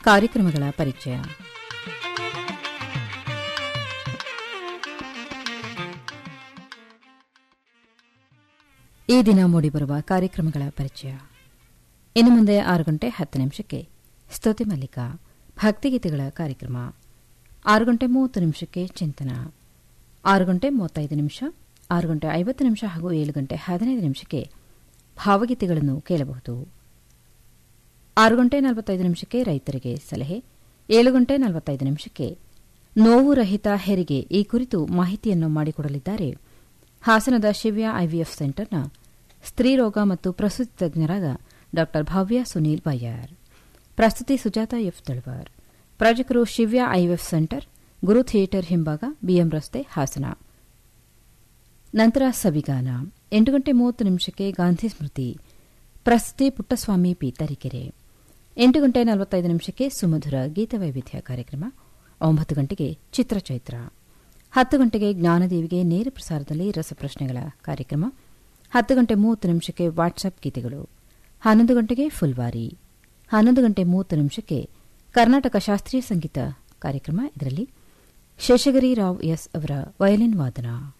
ಕಾರ್ಯಕ್ರಮಗಳ ಪರಿಚಯ ಈ ದಿನ ಮೂಡಿಬರುವ ಕಾರ್ಯಕ್ರಮಗಳ ಪರಿಚಯ ಇನ್ನು ಮುಂದೆ ಆರು ಗಂಟೆ ಹತ್ತು ನಿಮಿಷಕ್ಕೆ ಸ್ತುತಿ ಮಲ್ಲಿಕ ಭಕ್ತಿಗೀತೆಗಳ ಕಾರ್ಯಕ್ರಮ ಆರು ಗಂಟೆ ಮೂವತ್ತು ನಿಮಿಷಕ್ಕೆ ಚಿಂತನ ಆರು ಗಂಟೆ ಮೂವತ್ತೈದು ನಿಮಿಷ ಆರು ಗಂಟೆ ಐವತ್ತು ನಿಮಿಷ ಹಾಗೂ ಏಳು ಗಂಟೆ ಹದಿನೈದು ನಿಮಿಷಕ್ಕೆ ಭಾವಗೀತೆಗಳನ್ನು ಕೇಳಬಹುದು ಆರು ಗಂಟೆ ನಲವತ್ತೈದು ನಿಮಿಷಕ್ಕೆ ರೈತರಿಗೆ ಸಲಹೆ ಏಳು ಗಂಟೆ ನಲವತ್ತೈದು ನಿಮಿಷಕ್ಕೆ ನೋವು ರಹಿತ ಹೆರಿಗೆ ಈ ಕುರಿತು ಮಾಹಿತಿಯನ್ನು ಮಾಡಿಕೊಡಲಿದ್ದಾರೆ ಹಾಸನದ ಶಿವ್ಯ ಐವಿಎಫ್ ಸೆಂಟರ್ನ ಸ್ತ್ರೀರೋಗ ಮತ್ತು ಪ್ರಸೂತಿ ತಜ್ಞರಾದ ಡಾ ಭವ್ಯ ಸುನೀಲ್ ಬಯ್ಯಾರ್ ಪ್ರಸ್ತುತಿ ಸುಜಾತ ಎಫ್ ತಳವಾರ್ ಪ್ರಾಜಕರು Shivya IVF centre Guru theatre ಹಿಂಭಾಗ ಬಿಎಂ ರಸ್ತೆ ಹಾಸನ ನಂತರ ಸವಿಗಾನ ಎಂಟು ಗಂಟೆ ಮೂವತ್ತು ನಿಮಿಷಕ್ಕೆ ಗಾಂಧಿ ಸ್ಮೃತಿ ಪ್ರಸ್ತುತಿ ಪುಟ್ಟಸ್ವಾಮಿ ಪಿ ತರೀಕೆರೆ ಎಂಟು ಗಂಟೆ ನಲವತ್ತೈದು ನಿಮಿಷಕ್ಕೆ ಸುಮಧುರ ಗೀತವೈವಿಧ್ಯ ಕಾರ್ಯಕ್ರಮ ಒಂಬತ್ತು ಗಂಟೆಗೆ ಚಿತ್ರಚೈತ್ರ ಹತ್ತು ಗಂಟೆಗೆ ಜ್ಞಾನದೇವಿಗೆ ನೇರ ಪ್ರಸಾರದಲ್ಲಿ ರಸಪ್ರಶ್ನೆಗಳ ಕಾರ್ಯಕ್ರಮ ಹತ್ತು ಗಂಟೆ ಮೂವತ್ತು ನಿಮಿಷಕ್ಕೆ ವಾಟ್ಸ್ಆಪ್ ಗೀತೆಗಳು ಹನ್ನೊಂದು ಗಂಟೆಗೆ ಫುಲ್ವಾರಿ ಹನ್ನೊಂದು ಗಂಟೆ ಮೂವತ್ತು ನಿಮಿಷಕ್ಕೆ ಕರ್ನಾಟಕ ಶಾಸ್ತ್ರೀಯ ಸಂಗೀತ ಕಾರ್ಯಕ್ರಮ ಇದರಲ್ಲಿ ಶೇಷಗಿರಿ ರಾವ್ ಎಸ್ ಅವರ ವಯಲಿನ್ ವಾದನ